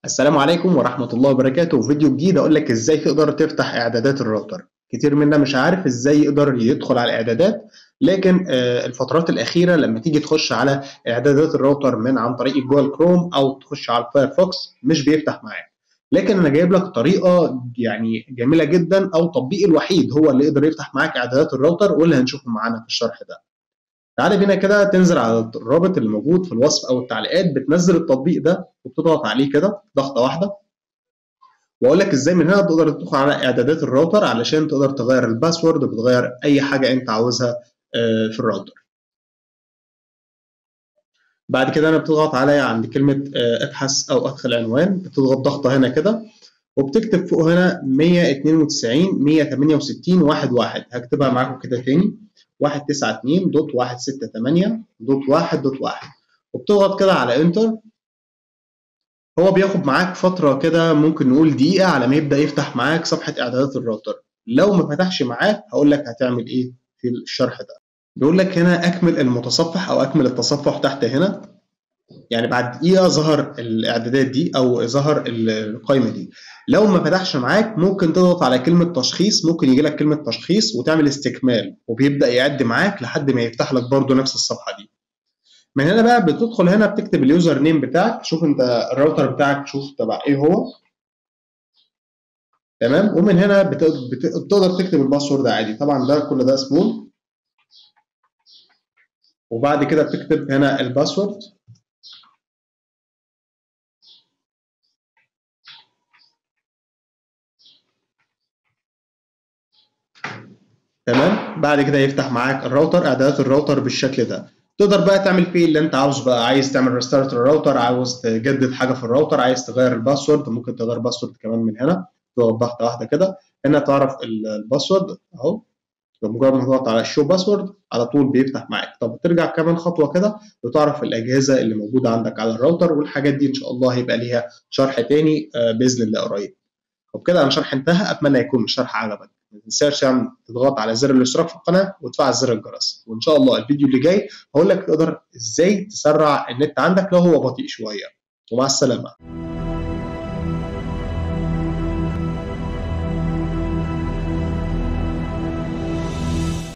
السلام عليكم ورحمة الله وبركاته فيديو جديد أقول لك إزاي تقدر تفتح إعدادات الراوتر كتير منا مش عارف إزاي يقدر يدخل على الإعدادات لكن آه، الفترات الأخيرة لما تيجي تخش على إعدادات الراوتر من عن طريق جوجل كروم أو تخش على الفايرفوكس مش بيفتح معاك لكن أنا جايب لك طريقة يعني جميلة جدا أو التطبيق الوحيد هو اللي يقدر يفتح معاك إعدادات الراوتر واللي هنشوفه معانا في الشرح ده تعالى بينا كده تنزل على الرابط اللي موجود في الوصف او التعليقات بتنزل التطبيق ده وبتضغط عليه كده ضغطه واحده واقول لك ازاي من هنا تقدر تدخل على اعدادات الراوتر علشان تقدر تغير الباسورد وبتغير اي حاجه انت عاوزها في الراوتر بعد كده انا بتضغط على عند كلمه ابحث او ادخل عنوان بتضغط ضغطه هنا كده وبتكتب فوق هنا 192 168 واحد واحد هكتبها معاكم كده تاني 192 دوت 168 دوت 1 دوت 1 وبتضغط كده على انتر هو بياخد معاك فترة كده ممكن نقول دقيقة على ما يبدأ يفتح معاك صفحة إعدادات الراوتر لو ما فتحش معاك هقول لك هتعمل إيه في الشرح ده بيقول لك هنا أكمل المتصفح أو أكمل التصفح تحت هنا يعني بعد دقيقة ظهر الإعدادات دي أو ظهر القائمة دي لو ما فتحش معاك ممكن تضغط على كلمة تشخيص ممكن يجي لك كلمة تشخيص وتعمل استكمال وبيبدأ يعد معاك لحد ما يفتح لك برضو نفس الصفحة دي من هنا بقى بتدخل هنا بتكتب اليوزر نيم بتاعك شوف انت الراوتر بتاعك شوف تبع ايه هو تمام ومن هنا بتقدر تكتب الباسورد عادي طبعا ده كل ده سمول وبعد كده بتكتب هنا الباسورد تمام بعد كده يفتح معاك الراوتر اعدادات الراوتر بالشكل ده تقدر بقى تعمل فيه اللي انت عاوزه بقى عايز تعمل ريستارت للراوتر عاوز تجدد حاجه في الراوتر عايز تغير الباسورد ممكن تغير باسورد كمان من هنا تضغط ضغطه واحده كده هنا تعرف الباسورد اهو بمجرد ما تضغط على الشو باسورد على طول بيفتح معاك طب ترجع كمان خطوه كده وتعرف الاجهزه اللي موجوده عندك على الراوتر والحاجات دي ان شاء الله هيبقى ليها شرح تاني باذن الله قريب وبكده انا شرح انتهى اتمنى يكون الشرح عجبك ما تنساش تعمل تضغط على زر الاشتراك في القناه وتفعل زر الجرس وان شاء الله الفيديو اللي جاي هقول لك تقدر ازاي تسرع النت عندك لو هو بطيء شويه ومع السلامه